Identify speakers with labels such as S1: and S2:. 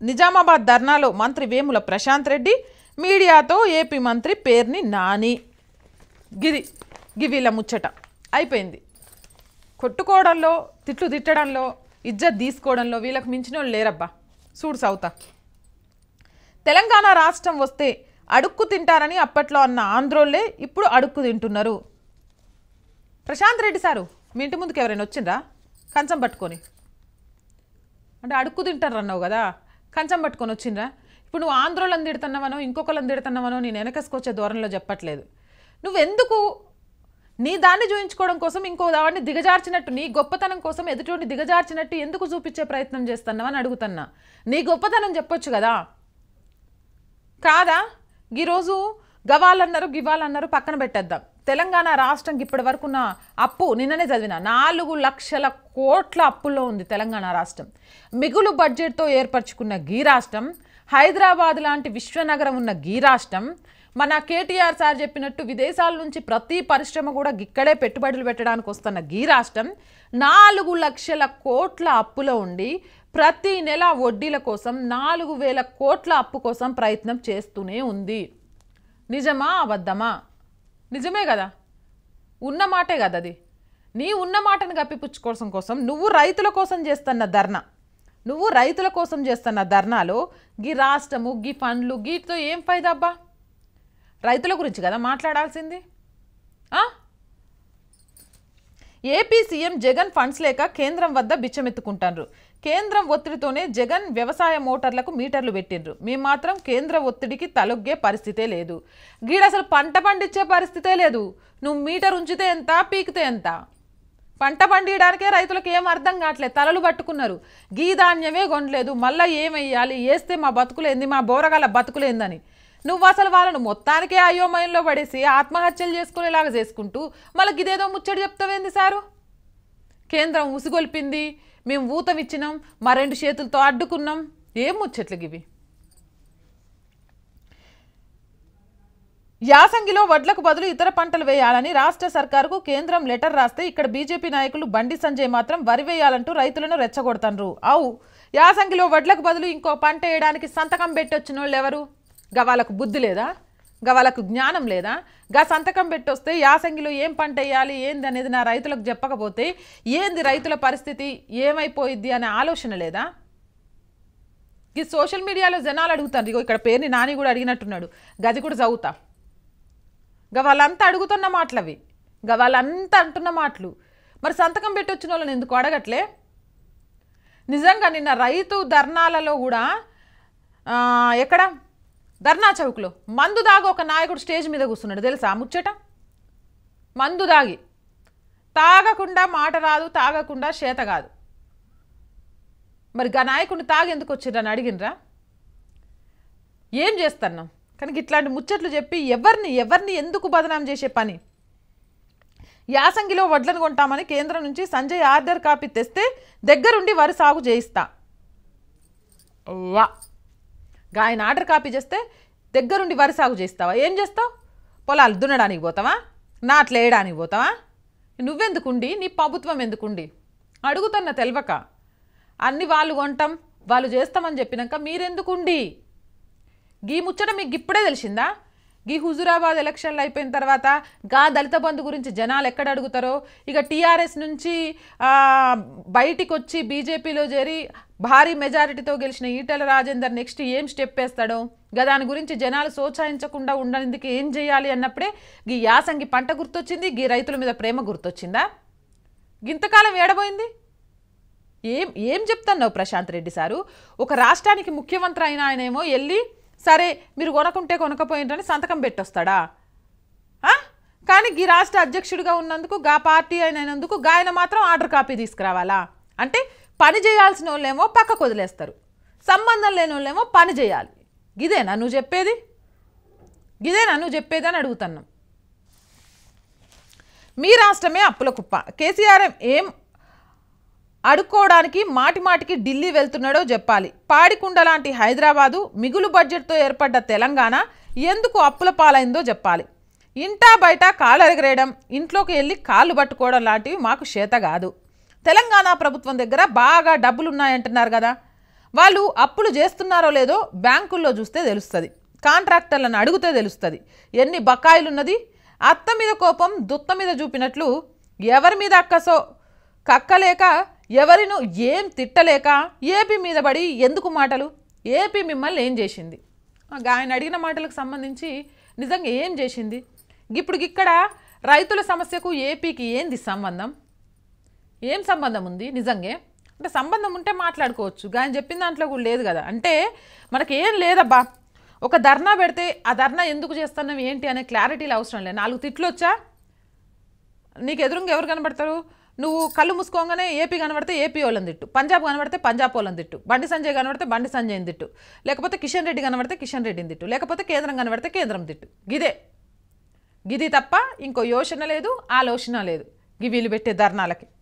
S1: నిజామాబాద్ ధర్నాలో మంత్రి వేముల ప్రశాంత్ రెడ్డి మీడియాతో ఏపీ మంత్రి పేర్ని నాని గిది గివిల ముచ్చట అయిపోయింది కొట్టుకోవడంలో తిట్లు తిట్టడంలో ఇజ్జత్ తీసుకోవడంలో వీళ్ళకి మించిన వాళ్ళు లేరబ్బా చూడు సౌతా తెలంగాణ రాష్ట్రం వస్తే అడుక్కు తింటారని అప్పట్లో అన్న ఆంధ్రోళ్ళే ఇప్పుడు అడుక్కు తింటున్నారు ప్రశాంత్ రెడ్డి సారు మీ ఇంటి ముందుకు ఎవరైనా వచ్చిండ్రా కంచం పట్టుకొని అంటే అడుక్కు తింటారు అన్నావు కదా కంచం పట్టుకొని వచ్చిండ్రా ఇప్పుడు నువ్వు ఆంధ్రోళ్ళని తిడుతున్నావనో ఇంకొకళ్ళని తిడుతున్నావనో నేను వెనకసుకొచ్చే ధోరణిలో చెప్పట్లేదు నువ్వెందుకు నీ దాన్ని చూయించుకోవడం కోసం ఇంకో దాన్ని దిగజార్చినట్టు నీ గొప్పతనం కోసం ఎదుటి దిగజార్చినట్టు ఎందుకు చూపించే ప్రయత్నం చేస్తున్నావని అడుగుతున్నా నీ గొప్పతనం చెప్పొచ్చు కదా కాదా ఈరోజు గవాలన్నారు గివాలన్నారు పక్కన పెట్టేద్దాం తెలంగాణ రాష్ట్రం ఇప్పటి వరకు ఉన్న అప్పు నిన్ననే చదివిన నాలుగు లక్షల కోట్ల అప్పుల్లో ఉంది తెలంగాణ రాష్ట్రం మిగులు బడ్జెట్తో ఏర్పరచుకున్న గీ రాష్ట్రం హైదరాబాద్ లాంటి విశ్వనగరం ఉన్న గీ రాష్ట్రం మన కేటీఆర్ సార్ చెప్పినట్టు విదేశాల నుంచి ప్రతి పరిశ్రమ కూడా ఇక్కడే పెట్టుబడులు పెట్టడానికి వస్తున్న గీ రాష్ట్రం నాలుగు లక్షల కోట్ల అప్పులో ఉండి ప్రతి నెల వడ్డీల కోసం నాలుగు వేల కోట్ల అప్పు కోసం ప్రయత్నం చేస్తూనే ఉంది నిజమా అబద్ధమా నిజమే కదా ఉన్న మాటే కదా అది నీ ఉన్న మాటను కప్పిపుచ్చుకోవడం కోసం నువ్వు రైతుల కోసం చేస్తున్న ధర్నా నువ్వు రైతుల కోసం చేస్తున్న ధర్నాలో గీ రాష్ట్రము గీ ఫండ్లు గీతో ఏం ఫైదా అబ్బా రైతుల గురించి కదా మాట్లాడాల్సింది ఆ? ఏపీ సీఎం జగన్ ఫండ్స్ లేక కేంద్రం వద్ద బిచ్చమెత్తుకుంటారు కేంద్రం ఒత్తిడితోనే జగన్ వ్యవసాయ మోటార్లకు మీటర్లు పెట్టిండ్రు మేము మాత్రం కేంద్ర ఒత్తిడికి తలొగ్గే పరిస్థితే లేదు గీడ అసలు పంట పండించే పరిస్థితే లేదు నువ్వు మీటర్ ఉంచితే ఎంత పీకితే ఎంత పంట పండియడానికే రైతులకు ఏం అర్థం కావట్లేదు తలలు పట్టుకున్నారు గీ ధాన్యమే కొనలేదు మళ్ళీ ఏమెయ్యాలి వేస్తే మా బతుకులేంది మా బోరగాల బతుకులేందని నువ్వు అసలు వాళ్ళను మొత్తానికే అయోమయంలో పడేసి ఆత్మహత్యలు చేసుకునేలాగా చేసుకుంటూ మళ్ళీ ఇదేదో ముచ్చడి చెప్తావేంది సారు కేంద్రం ఉసిగొల్పింది మేము ఊతం ఇచ్చినాం మా రెండు చేతులతో అడ్డుకున్నాం ఏం ముచ్చట్లు ఇవి యాసంగిలో వడ్లకు బదులు ఇతర పంటలు వేయాలని రాష్ట్ర సర్కారుకు కేంద్రం లెటర్ రాస్తే ఇక్కడ బీజేపీ నాయకులు బండి సంజయ్ మాత్రం వరి వేయాలంటూ రైతులను రెచ్చగొడతాండ్రు అవు యాసంగిలో వడ్లకు బదులు ఇంకో పంట వేయడానికి సంతకం పెట్టొచ్చిన వాళ్ళు ఎవరు గవాలకు బుద్ధి లేదా గవాలకు జ్ఞానం లేదా గా సంతకం పెట్టొస్తే యాసంగిలో ఏం పంట వేయాలి ఏంది అనేది నా రైతులకు చెప్పకపోతే ఏంది రైతుల పరిస్థితి ఏమైపోయిద్ది అనే ఆలోచన లేదా ఈ సోషల్ మీడియాలో జనాలు అడుగుతారు ఇగో ఇక్కడ పేరుని నాని కూడా అడిగినట్టున్నాడు గది కూడా చదువుతా గా వాళ్ళంతా అడుగుతున్న మాటలు అవి గా వాళ్ళంతా అంటున్న మాటలు మరి సంతకం పెట్టి వచ్చిన వాళ్ళని ఎందుకు అడగట్లే నిజంగా నిన్న రైతు ధర్నాలలో కూడా ఆ, ఎక్కడ ధర్నా చౌక్లో మందు దాగి ఒక నాయకుడు స్టేజ్ మీద కూర్చున్నాడు తెలుసా ఆ ముచ్చట మందు దాగి తాగకుండా మాట రాదు తాగకుండా చేత కాదు మరి గా నాయకుడిని తాగి ఎందుకు వచ్చిర్రని అడిగినరా ఏం చేస్తున్నాం కానీ ఇట్లాంటి ముచ్చట్లు చెప్పి ఎవరిని ఎవరిని ఎందుకు బదనాం చేసే పని యాసంగిలో వడ్లను కొంటామని కేంద్రం నుంచి సంజయ్ ఆర్డర్ కాపీ తెస్తే దగ్గరుండి వరి సాగు చేయిస్తా వా గా ఆయన ఆర్డర్ కాపీ చేస్తే దగ్గరుండి వరి సాగు చేస్తావా ఏం చేస్తావు పొలాలు దున్నడానికి పోతావా నాట్లు వేయడానికి పోతావా నువ్వెందుకుండి నీ ప్రభుత్వం ఎందుకుండి అడుగుతున్న తెలవక అన్ని వాళ్ళు కొంటాం వాళ్ళు చేస్తామని చెప్పినాక మీరెందుకుండి గీ ముచ్చట మీకు ఇప్పుడే తెలిసిందా గీ హుజురాబాద్ ఎలక్షన్లు అయిపోయిన తర్వాత గా దళిత బంధు గురించి జనాలు ఎక్కడ అడుగుతారో ఇక టీఆర్ఎస్ నుంచి ఆ, బయటికి వచ్చి బీజేపీలో చేరి భారీ మెజారిటీతో గెలిచిన ఈటెల రాజేందర్ నెక్స్ట్ ఏం స్టెప్ వేస్తాడో గా దాని గురించి జనాలు సోచాయించకుండా ఉండేందుకు ఏం చేయాలి అన్నప్పుడే గీ యాసంగి పంట గుర్తొచ్చింది గీ రైతుల మీద ప్రేమ గుర్తొచ్చిందా గింతకాలం ఏడబోయింది ఏం ఏం చెప్తున్నావు ప్రశాంత్ రెడ్డి సారు ఒక రాష్ట్రానికి ముఖ్యమంత్రి అయిన ఆయనేమో వెళ్ళి సరే మీరు కొనకుంటే కొనకపోయిందని సంతకం పెట్టొస్తాడా ఆ? కానీ ఈ రాష్ట్ర అధ్యక్షుడిగా ఉన్నందుకు గా పార్టీ అయినందుకు గాయన మాత్రం ఆర్డర్ కాపీ తీసుకురావాలా అంటే పని చేయాల్సిన వాళ్ళేమో పక్కకు వదిలేస్తారు సంబంధం లేని వాళ్ళేమో పని చేయాలి ఇదేనా నువ్వు చెప్పేది ఇదేనా నువ్వు చెప్పేది అని అడుగుతున్నాం మీ రాష్ట్రమే అప్పుల కుప్ప కేసీఆర్ ఏం అడుక్కోవడానికి మాటి మాటికి ఢిల్లీ వెళ్తున్నాడో చెప్పాలి పాడికుండ లాంటి హైదరాబాదు మిగులు బడ్జెట్తో ఏర్పడ్డ తెలంగాణ ఎందుకు అప్పుల పాలైందో చెప్పాలి ఇంటా బయట కాళ్ళు ఎరగరేయడం ఇంట్లోకి వెళ్ళి కాళ్ళు పట్టుకోవడం లాంటివి మాకు చేత కాదు తెలంగాణ ప్రభుత్వం దగ్గర బాగా డబ్బులు ఉన్నాయంటున్నారు కదా వాళ్ళు అప్పులు చేస్తున్నారో లేదో బ్యాంకుల్లో చూస్తే తెలుస్తుంది కాంట్రాక్టర్లను అడిగితే తెలుస్తుంది ఎన్ని బకాయిలు ఉన్నది అత్త మీద కోపం దుత్త మీద చూపినట్లు ఎవరి మీద అక్కసో కక్కలేక ఎవరిను ఏం తిట్టలేక ఏపీ మీద పడి ఎందుకు మాటలు ఏపీ మిమ్మల్ని ఏం చేసింది ఆ, ఆయన అడిగిన మాటలకు సంబంధించి నిజంగా ఏం చేసింది ఇప్పుడు ఇక్కడ రైతుల సమస్యకు ఏపీకి ఏంది సంబంధం ఏం సంబంధం ఉంది నిజంగా అంటే సంబంధం ఉంటే మాట్లాడుకోవచ్చు ఆయన చెప్పిన దాంట్లో కూడా లేదు కదా అంటే మనకి ఏం లేదబ్బా ఒక ధర్నా పెడితే ఆ ధర్నా ఎందుకు చేస్తున్నాం ఏంటి అనే క్లారిటీలు అవసరం లేదు నాలుగు తిట్లు వచ్చా నీకు ఎదురుగా ఎవరు కనబడతారు నువ్వు కళ్ళు మూసుకోగానే ఏపీ కనబడితే ఏపీ వాళ్ళని తిట్టు పంజాబ్ కనబడితే పంజాబ్ వాళ్ళని తిట్టు బండి సంజయ్ కనబడితే బండి సంజయ్ని తిట్టు లేకపోతే కిషన్ రెడ్డి కనబడితే కిషన్ రెడ్డిని తిట్టు లేకపోతే కేంద్రం కనబడితే కేంద్రం తిట్టు గిదే గిది తప్ప ఇంకో యోచన లేదు ఆలోచన లేదు గి వీళ్ళు పెట్టే ధర్నాలకి